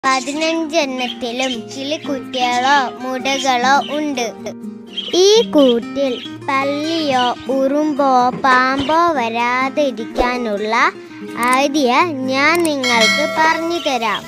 പതിനഞ്ചെണ്ണത്തിലും കിളിക്കുട്ടികളോ മുടകളോ ഉണ്ട് ഈ കൂട്ടിൽ പല്ലിയോ ഉറുമ്പോ പാമ്പോ വരാതെ ഇരിക്കാനുള്ള ഐഡിയ ഞാൻ നിങ്ങൾക്ക് പറഞ്ഞു തരാം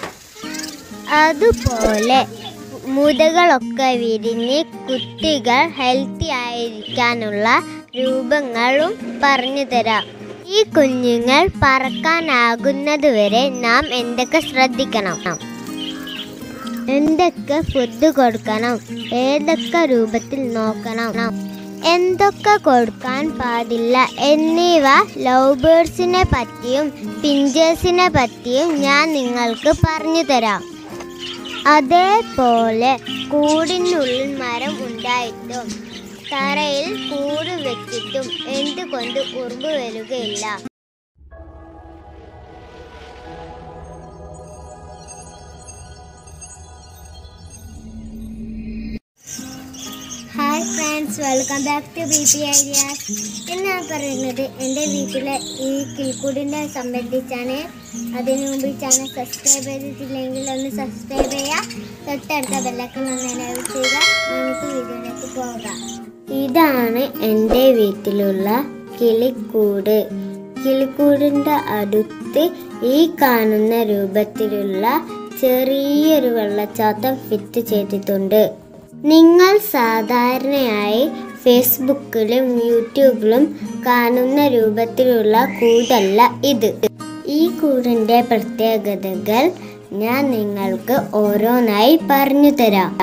അതുപോലെ മുതകളൊക്കെ വിരിഞ്ഞ് കുട്ടികൾ ഹെൽത്തി ആയിരിക്കാനുള്ള രൂപങ്ങളും പറഞ്ഞു തരാം ഈ കുഞ്ഞുങ്ങൾ പറക്കാനാകുന്നതുവരെ നാം എന്തൊക്കെ ശ്രദ്ധിക്കണം എന്തൊക്കെ ഫുഡ് കൊടുക്കണം ഏതൊക്കെ രൂപത്തിൽ നോക്കണം എന്തൊക്കെ കൊടുക്കാൻ പാടില്ല എന്നിവ ലവ് ബേർഡ്സിനെ പറ്റിയും പിഞ്ചേഴ്സിനെ പറ്റിയും ഞാൻ നിങ്ങൾക്ക് പറഞ്ഞു തരാം അതേപോലെ കൂടിനുള്ളിൽ മരം ഉണ്ടായിട്ടും തറയിൽ കൂട് വെച്ചിട്ടും എന്തുകൊണ്ട് ഉറുമ്പ് വരികയില്ല hi friends welcome back to B P ideas ഇന്ന് ഞാൻ പറയുന്നത് എൻ്റെ വീട്ടിലെ ഈ കിൽക്കൂടിനെ സംബന്ധിച്ചാണ് അതിനു മുമ്പ് ഈ ചാനൽ സബ്സ്ക്രൈബ് ചെയ്തിട്ടില്ലെങ്കിൽ ഒന്ന് സബ്സ്ക്രൈബ് ചെയ്യുക തൊട്ടടുത്ത ബെല്ലൈക്കൺ ഒന്ന് എനേബിൾ ചെയ്യുക നമുക്ക് വീഡിയോയിലേക്ക് പോകാം ഇതാണ് എൻ്റെ വീട്ടിലുള്ള കിളിക്കൂട് കിളിക്കൂടിൻ്റെ അടുത്ത് ഈ കാണുന്ന രൂപത്തിലുള്ള ചെറിയൊരു വെള്ളച്ചാട്ടം ഫിറ്റ് ചെയ്തിട്ടുണ്ട് നിങ്ങൾ സാധാരണയായി ഫേസ്ബുക്കിലും യൂട്യൂബിലും കാണുന്ന രൂപത്തിലുള്ള കൂടല്ല ഇത് ഈ കൂടിൻ്റെ പ്രത്യേകതകൾ ഞാൻ നിങ്ങൾക്ക് ഓരോന്നായി പറഞ്ഞു തരാം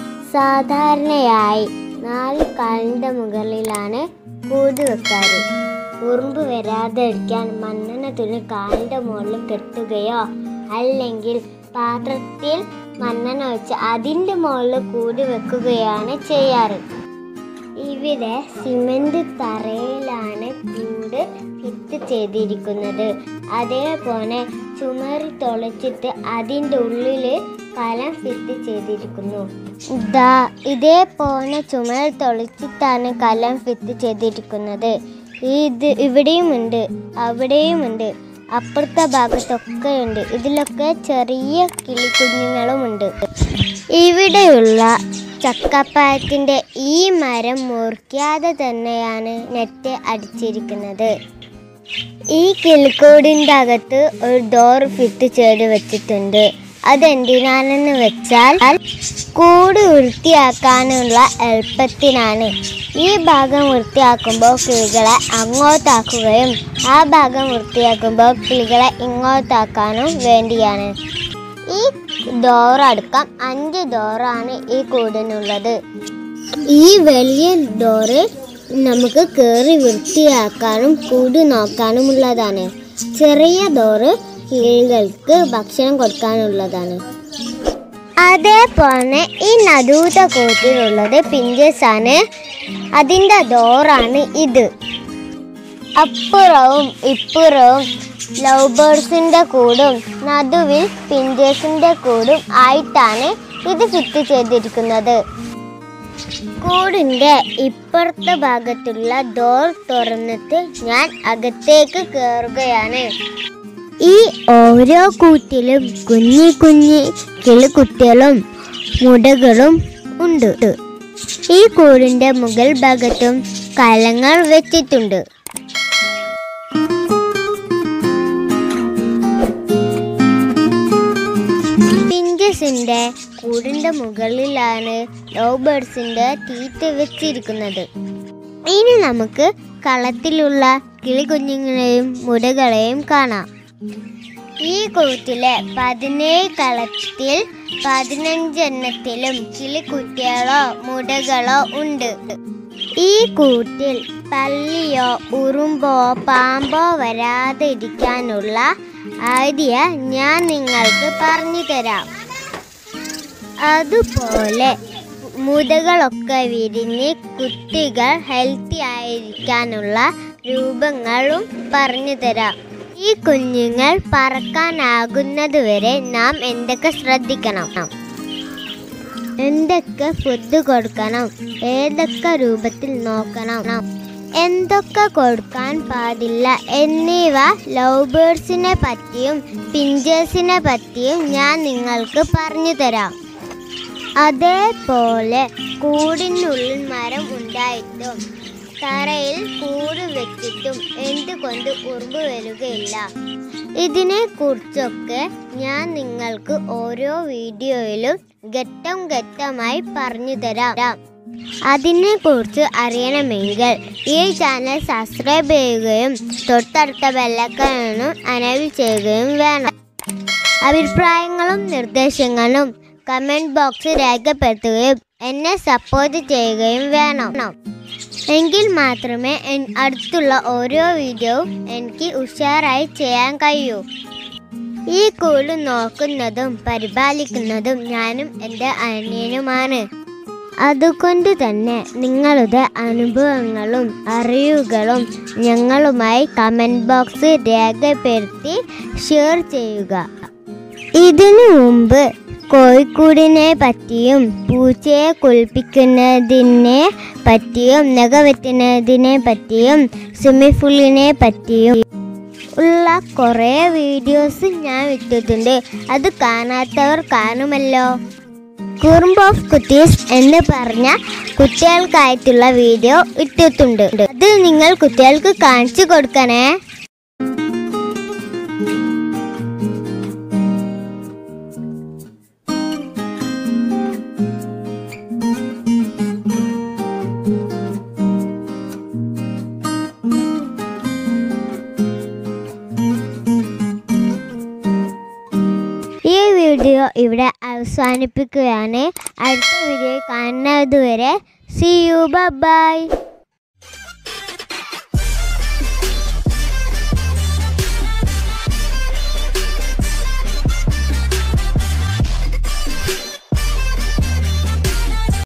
സാധാരണയായി നാല് കാലിൻ്റെ മുകളിലാണ് കൂട് വെക്കാറ് ഉറുമ്പ് വരാതെ ഇരിക്കാൻ മണ്ണെണ്ണ തുണി കാലിൻ്റെ മുകളിൽ കെട്ടുകയോ അല്ലെങ്കിൽ പാത്രത്തിൽ മണ്ണെണ്ണ വെച്ച് അതിൻ്റെ മുകളിൽ കൂടി വെക്കുകയാണ് ചെയ്യാറ് ഇവിടെ സിമന്റ് തറയിലാണ് കൂട് ഫിറ്റ് ചെയ്തിരിക്കുന്നത് അതേപോലെ ചുമരി തുളച്ചിട്ട് അതിൻ്റെ ഉള്ളിൽ കലം ഫിറ്റ് ചെയ്തിരിക്കുന്നു ദാ ഇതേപോലെ ചുമരിൽ തുളച്ചിട്ടാണ് കലം ഫിറ്റ് ചെയ്തിരിക്കുന്നത് ഇത് ഇവിടെയുമുണ്ട് അവിടെയുമുണ്ട് അപ്പുറത്തെ ഭാഗത്തൊക്കെ ഉണ്ട് ഇതിലൊക്കെ ചെറിയ കിളിക്കുഞ്ഞുങ്ങളുമുണ്ട് ഇവിടെയുള്ള ചക്കപ്പായത്തിൻ്റെ ഈ മരം മുറിക്കാതെ തന്നെയാണ് നെറ്റ് അടിച്ചിരിക്കുന്നത് ഈ കിളിക്കൂടിൻ്റെ അകത്ത് ഒരു ഡോർ ഫിറ്റ് ചെയ്ത് വെച്ചിട്ടുണ്ട് അതെന്തിനാണെന്ന് വെച്ചാൽ കൂട് വൃത്തിയാക്കാനുള്ള എളുപ്പത്തിനാണ് ഈ ഭാഗം വൃത്തിയാക്കുമ്പോൾ കിളികളെ അങ്ങോട്ടാക്കുകയും ആ ഭാഗം വൃത്തിയാക്കുമ്പോൾ കിളികളെ ഇങ്ങോട്ടാക്കാനും വേണ്ടിയാണ് ഈ ഡോർ അടക്കം അഞ്ച് ഡോറാണ് ഈ കൂടിനുള്ളത് ഈ വലിയ ഡോറ് നമുക്ക് കയറി വൃത്തിയാക്കാനും കൂട് നോക്കാനും ഉള്ളതാണ് ചെറിയ ഡോറ് കിളികൾക്ക് ഭക്ഷണം കൊടുക്കാനുള്ളതാണ് അതേപോലെ ഈ നടുത്ത കൂട്ടിലുള്ളത് പിഞ്ചസ് ആണ് അതിൻ്റെ ഡോറാണ് ഇത് അപ്പുറവും ഇപ്പുറവും ലവ് ബേർഡ്സിൻ്റെ കൂടും നടുവിൽ പിഞ്ചേഴ്സിൻ്റെ കൂടും ആയിട്ടാണ് ഇത് ഫിറ്റ് ചെയ്തിരിക്കുന്നത് കൂടിൻ്റെ ഇപ്പുറത്തെ ഭാഗത്തുള്ള ഡോർ തുറന്നിട്ട് ഞാൻ അകത്തേക്ക് കയറുകയാണ് ഈ ഓരോ കൂട്ടിലും കുഞ്ഞി കുഞ്ഞി കിളിക്കുട്ടികളും മുടകളും ഉണ്ട് ഈ കൂടിൻ്റെ മുകൾ ഭാഗത്തും കലങ്ങൾ വെച്ചിട്ടുണ്ട് പിഞ്ചസിന്റെ കൂടിന്റെ മുകളിലാണ് ലവ് ബേർഡ്സിന്റെ തീറ്റ വെച്ചിരിക്കുന്നത് ഇനി നമുക്ക് കളത്തിലുള്ള കിളികുഞ്ഞുങ്ങളെയും മുടകളെയും കാണാം ഈ കൂട്ടിലെ പതിനേഴ് കളത്തിൽ പതിനഞ്ചെണ്ണത്തിലും കിളിക്കുട്ടികളോ മുടകളോ ഉണ്ട് ഈ കൂട്ടിൽ പല്ലിയോ ഉറുമ്പോ പാമ്പോ വരാതെ ഇരിക്കാനുള്ള ഐഡിയ ഞാൻ നിങ്ങൾക്ക് പറഞ്ഞു തരാം അതുപോലെ മുതകളൊക്കെ വിരിഞ്ഞ് കുട്ടികൾ ഹെൽത്തി ആയിരിക്കാനുള്ള രൂപങ്ങളും പറഞ്ഞു തരാം ഈ കുഞ്ഞുങ്ങൾ പറക്കാനാകുന്നതുവരെ നാം എന്തൊക്കെ ശ്രദ്ധിക്കണം എന്തൊക്കെ ഫുഡ് കൊടുക്കണം ഏതൊക്കെ രൂപത്തിൽ നോക്കണം എന്തൊക്കെ കൊടുക്കാൻ പാടില്ല എന്നിവ ലവ് ബേർഡ്സിനെ പറ്റിയും പിഞ്ചേഴ്സിനെ പറ്റിയും ഞാൻ നിങ്ങൾക്ക് പറഞ്ഞു തരാം അതേപോലെ കൂടിനുള്ളിൽ മരം ഉണ്ടായിട്ടും തറയിൽ കൂട് വെച്ചിട്ടും എന്തുകൊണ്ട് ഉറുമ്പ് വരികയില്ല ഇതിനെ കുറിച്ചൊക്കെ ഞാൻ നിങ്ങൾക്ക് ഓരോ വീഡിയോയിലും ഘട്ടം ഘട്ടമായി പറഞ്ഞു തരാം അതിനെ കുറിച്ച് അറിയണമെങ്കിൽ ഈ ചാനൽ സബ്സ്ക്രൈബ് ചെയ്യുകയും തൊട്ടടുത്ത ബെല്ലക്കനും അനവിൽ ചെയ്യുകയും വേണം അഭിപ്രായങ്ങളും നിർദ്ദേശങ്ങളും കമൻറ്റ് ബോക്സിൽ രേഖപ്പെടുത്തുകയും എന്നെ സപ്പോർട്ട് ചെയ്യുകയും വേണം എങ്കിൽ മാത്രമേ എൻ- അടുത്തുള്ള ഓരോ വീഡിയോവും എനിക്ക് ഉഷാറായി ചെയ്യാൻ കഴിയൂ ഈ കൂട് നോക്കുന്നതും പരിപാലിക്കുന്നതും ഞാനും എൻ്റെ അനിയനുമാണ് അതുകൊണ്ട് തന്നെ നിങ്ങളുടെ അനുഭവങ്ങളും അറിവുകളും ഞങ്ങളുമായി കമൻറ്റ് ബോക്സിൽ രേഖപ്പെടുത്തി ഷെയർ ചെയ്യുക ഇതിനു മുമ്പ് കോഴിക്കൂടിനെ പറ്റിയും പൂച്ചയെ കുളിപ്പിക്കുന്നതിനെ പറ്റിയും നഖവെട്ടുന്നതിനെ പറ്റിയും സ്വിമ്മിംഗ് പൂളിനെ പറ്റിയും ഉള്ള കുറേ വീഡിയോസ് ഞാൻ ഇട്ടിട്ടുണ്ട് അത് കാണാത്തവർ കാണുമല്ലോ കുറുമ്പ് ഓഫ് കുട്ടീസ് എന്ന് പറഞ്ഞ കുട്ടികൾക്കായിട്ടുള്ള വീഡിയോ ഇട്ടിട്ടുണ്ട് അത് നിങ്ങൾ കുട്ടികൾക്ക് കാണിച്ചു കൊടുക്കണേ ഈ വീഡിയോ ഇവിടെ അവസാനിപ്പിക്കുകയാണ് അടുത്ത വീഡിയോ കാണുന്നതുവരെ സി യു ബൈ